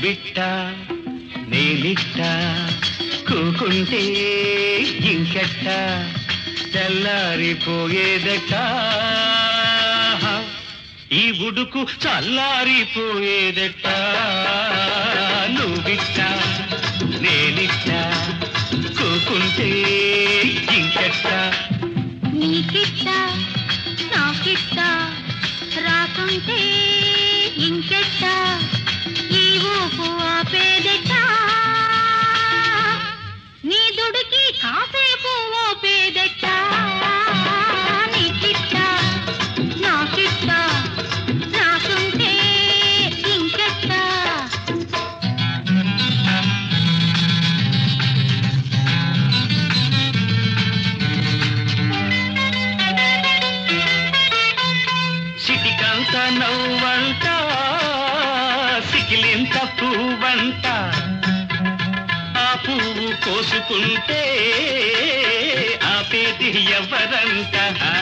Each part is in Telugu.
నువ్విట్ట నేనిట్ట కూకుంటే ఇంకెట్ట తెల్లారిపోయేదట ఈ ఉడుకు చల్లారిపోయేదట నువ్విట్ట నేనిట్ట కూకుంటే ఇంకెట్ట నీకిట్ట నాకిట్ట రాకుంటే ఇంకెట్ట ఈ ఊపు ఆపేదెట్ట నీ దుడికి కాసేపు ఓపేదెట్ట నీకిట్ట నాకిట్ట రాకుంటే ఇంకెట్ట సిటికంత నవ్వంట సికిలింత పువ్వంట ఆ పువ్వు కోసుకుంటే ఆపేది ఎవరంట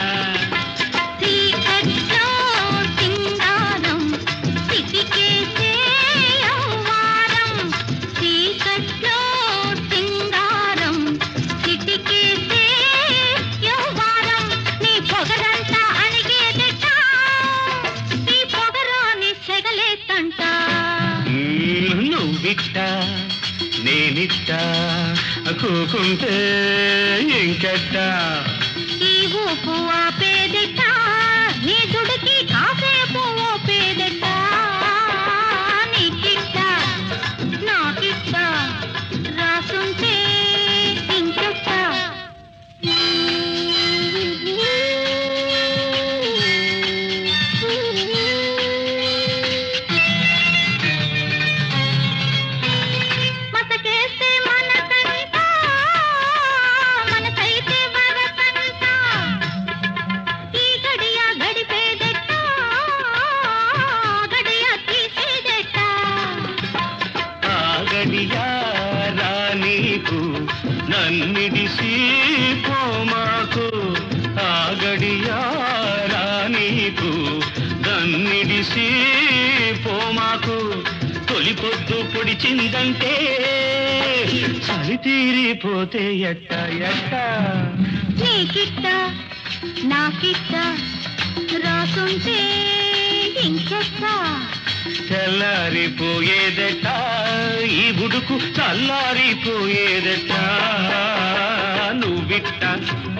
చీకట్లో సింగారం సిటికేసే యవ్వారం చీకట్లో సింగారం సిటికేసే యవ్వారం నీ పొగరంతా అణిగేదట నీ పొగరాని సెగలేతంట మ్మ్, నువ్విట్ట నేనిట్ట కూకుంటే ఇంకెట్ట ఈ ఊపు ఆపేదట నీ దుడికి కాసేపు ఓపేదట నీకిట్ట నాకిట్ట రాసుంటే ఇంకెట్ట మతకేస్తే మనకంట మనసైతే వరకంట ఈ గడియ గడిపేదెట్ట గడియ తీసేదెట్ట ఆగడియా రానీకు నన్నిడిసి పోమాకు ఆగడియా రానీకు నన్నిడిసి పోమాకు తొలి పొద్దు పొడిచిందంటే చలి తీరిపోతే ఎట్ట ఎట్ట నీకిట్ట నాకిట్ట రాసుంటే ఇంకెట్ట తెల్లారిపోయేదట ఈ బుడుకు చల్లారిపోయేదట నువ్విట్ట